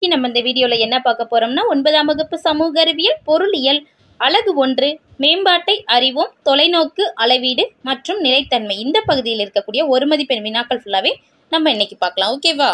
இன்னைக்கு நம்ம இந்த வீடியோவில் என்ன பார்க்க போறோம்னா ஒன்பதாம் வகுப்பு சமூக அறிவியல் பொருளியல் அழகு ஒன்று மேம்பாட்டை அறிவோம் தொலைநோக்கு அளவீடு மற்றும் நிலைத்தன்மை இந்த பகுதியில் இருக்கக்கூடிய ஒரு மதிப்பெண் வினாக்கள் ஃபுல்லாகவே நம்ம இன்னைக்கு பார்க்கலாம் ஓகேவா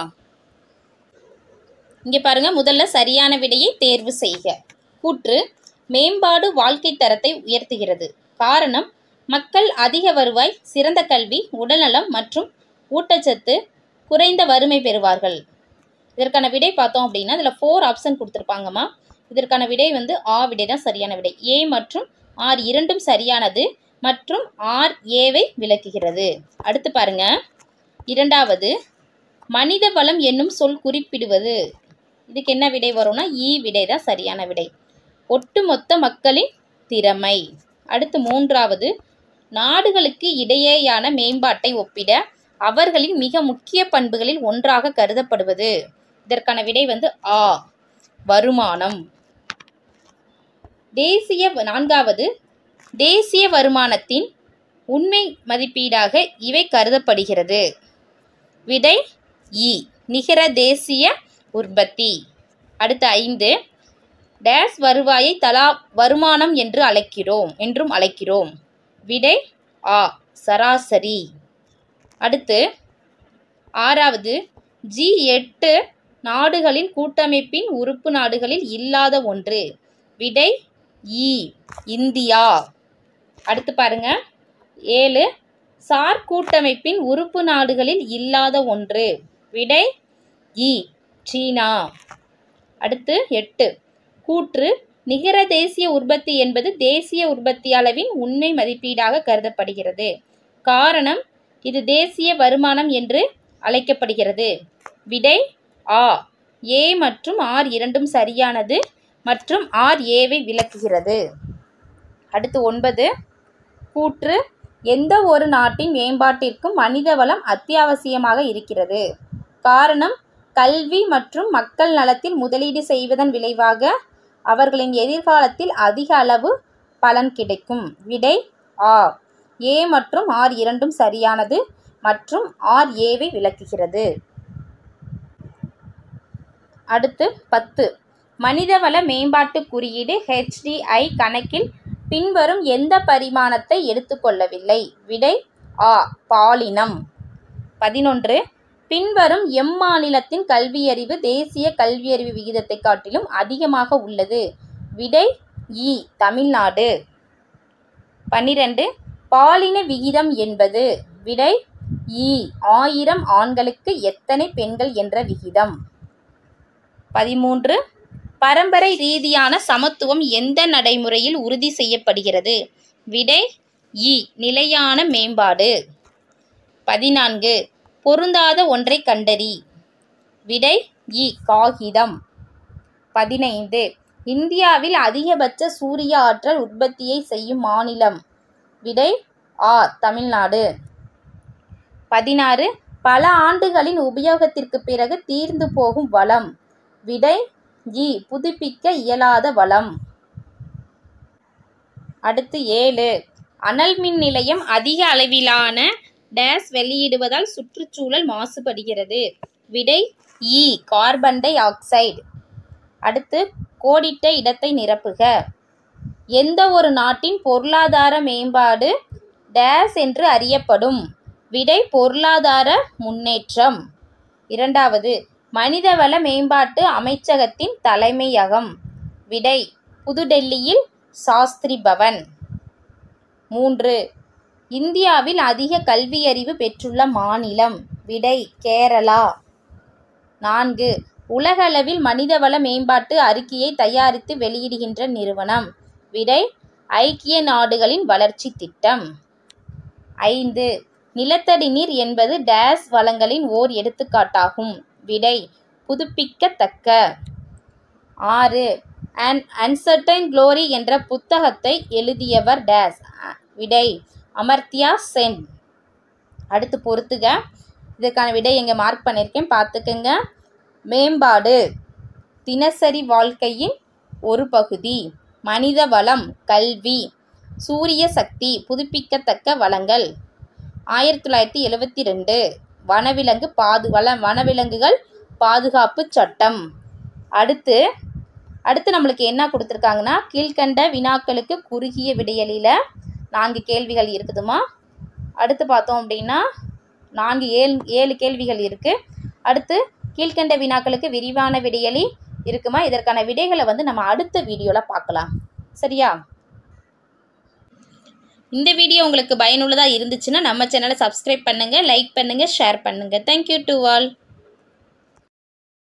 இங்கே பாருங்க முதல்ல சரியான விடையை தேர்வு செய்க கூற்று மேம்பாடு வாழ்க்கை தரத்தை உயர்த்துகிறது காரணம் மக்கள் அதிக வருவாய் சிறந்த கல்வி உடல்நலம் மற்றும் ஊட்டச்சத்து குறைந்த வறுமை பெறுவார்கள் இதற்கான விடை பார்த்தோம் அப்படின்னா இதில் ஃபோர் ஆப்ஷன் கொடுத்துருப்பாங்கம்மா இதற்கான விடை வந்து ஆ விடை தான் சரியான விடை ஏ மற்றும் ஆர் இரண்டும் சரியானது மற்றும் ஆர் ஏவை விளக்குகிறது அடுத்து பாருங்க இரண்டாவது மனித வளம் என்னும் சொல் குறிப்பிடுவது இதுக்கு என்ன விடை வரும்னா ஈ விடை தான் சரியான விடை ஒட்டுமொத்த மக்களின் திறமை அடுத்து மூன்றாவது நாடுகளுக்கு இடையேயான மேம்பாட்டை ஒப்பிட அவர்களின் மிக முக்கிய பண்புகளில் ஒன்றாக கருதப்படுவது இதற்கான விடை வந்து ஆ வருமானம் தேசிய நான்காவது தேசிய வருமானத்தின் உண்மை மதிப்பீடாக இவை கருதப்படுகிறது விடை இ நிகர தேசிய உற்பத்தி அடுத்த ஐந்து டேஸ் வருவாயை தலா வருமானம் என்று அழைக்கிறோம் என்றும் அழைக்கிறோம் விடை ஆ சராசரி அடுத்து ஆறாவது ஜி எட்டு நாடுகளின் கூட்டமைப்பின் உறுப்பு நாடுகளில் இல்லாத ஒன்று விடை இ இந்தியா அடுத்து பாருங்க ஏழு சார் கூட்டமைப்பின் உறுப்பு நாடுகளில் இல்லாத ஒன்று விடை இ சீனா அடுத்து எட்டு கூற்று நிகர தேசிய உற்பத்தி என்பது தேசிய உற்பத்தி அளவின் உண்மை மதிப்பீடாக கருதப்படுகிறது காரணம் இது தேசிய வருமானம் என்று அழைக்கப்படுகிறது விடை ஆ ஏ மற்றும் ஆர் இரண்டும் சரியானது மற்றும் ஆர் ஏவை விளக்குகிறது அடுத்து ஒன்பது கூற்று எந்த ஒரு நாட்டின் மேம்பாட்டிற்கும் மனித வளம் அத்தியாவசியமாக இருக்கிறது காரணம் கல்வி மற்றும் மக்கள் நலத்தில் முதலீடு செய்வதன் விளைவாக அவர்களின் எதிர்காலத்தில் அதிக அளவு பலன் கிடைக்கும் விடை ஆ ஏ மற்றும் ஆர் இரண்டும் சரியானது மற்றும் ஆர் ஏவை விளக்குகிறது அடுத்து பத்து மனிதவள மேம்பாட்டு குறியீடு ஹெச்டிஐ கணக்கில் பின்வரும் எந்த பரிமாணத்தை எடுத்துக்கொள்ளவில்லை விடை ஆ பாலினம் பதினொன்று பின்வரும் எம்மாநிலத்தின் கல்வியறிவு தேசிய கல்வியறிவு விகிதத்தை காட்டிலும் அதிகமாக உள்ளது விடை இ தமிழ்நாடு பன்னிரண்டு பாலின விகிதம் என்பது விடை இ ஆயிரம் ஆண்களுக்கு எத்தனை பெண்கள் என்ற விகிதம் பதிமூன்று பரம்பரை ரீதியான சமத்துவம் எந்த நடைமுறையில் உறுதி செய்யப்படுகிறது விடை இ நிலையான மேம்பாடு பதினான்கு பொருந்தாத ஒன்றை கண்டறி விடை இ காகிதம் பதினைந்து இந்தியாவில் அதிகபட்ச சூரிய ஆற்றல் உற்பத்தியை செய்யும் மாநிலம் விடை ஆ தமிழ்நாடு பதினாறு பல ஆண்டுகளின் உபயோகத்திற்கு பிறகு தீர்ந்து போகும் வளம் விடை இ புதுப்பிக்க இயலாத வளம் அடுத்து ஏழு அனல் மின் நிலையம் அதிக அளவிலான டேஸ் வெளியிடுவதால் சுற்றுச்சூழல் மாசுபடுகிறது விடை இ கார்பன் டை ஆக்சைடு அடுத்து கோடிட்ட இடத்தை நிரப்புக எந்த ஒரு நாட்டின் பொருளாதார மேம்பாடு டேஸ் என்று அறியப்படும் விடை பொருளாதார முன்னேற்றம் இரண்டாவது மனிதவள மேம்பாட்டு அமைச்சகத்தின் தலைமையகம் விடை புதுடெல்லியில் சாஸ்திரி பவன் மூன்று இந்தியாவில் அதிக கல்வியறிவு பெற்றுள்ள மாநிலம் விடை கேரளா நான்கு உலகளவில் மனிதவள மேம்பாட்டு அறிக்கையை தயாரித்து வெளியிடுகின்ற நிறுவனம் விடை ஐக்கிய நாடுகளின் வளர்ச்சி திட்டம் ஐந்து நிலத்தடி நீர் என்பது டேஸ் வளங்களின் ஓர் எடுத்துக்காட்டாகும் விடை புதுப்பிக்கத்தக்க ஆறு அண்ட் அன்சர்டைன் க்ளோரி என்ற புத்தகத்தை எழுதியவர் டேஸ் விடை அமர்த்தியா சென் அடுத்து பொறுத்துக இதுக்கான விடை எங்கே மார்க் பண்ணியிருக்கேன் பார்த்துக்கங்க மேம்பாடு தினசரி வாழ்க்கையின் ஒரு பகுதி மனித வளம் கல்வி சூரிய சக்தி புதுப்பிக்கத்தக்க வளங்கள் ஆயிரத்தி தொள்ளாயிரத்தி எழுவத்தி ரெண்டு வனவிலங்கு பாது வள வனவிலங்குகள் பாதுகாப்பு சட்டம் அடுத்து அடுத்து நம்மளுக்கு என்ன கொடுத்துருக்காங்கன்னா கீழ்கண்ட வினாக்களுக்கு குறுகிய விடையலில் நான்கு கேள்விகள் இருக்குதுமா அடுத்து பார்த்தோம் அப்படின்னா நான்கு ஏழு ஏழு கேள்விகள் இருக்குது அடுத்து கீழ்கண்ட வினாக்களுக்கு விரிவான விடையலி இருக்குமா இதற்கான விடைகளை வந்து நம்ம அடுத்த வீடியோவில் பார்க்கலாம் சரியா இந்த வீடியோ உங்களுக்கு பயனுள்ளதாக இருந்துச்சுன்னா நம்ம சேனலை சப்ஸ்கிரைப் பண்ணுங்கள் லைக் பண்ணுங்கள் ஷேர் பண்ணுங்கள் தேங்க்யூ டு ஆல்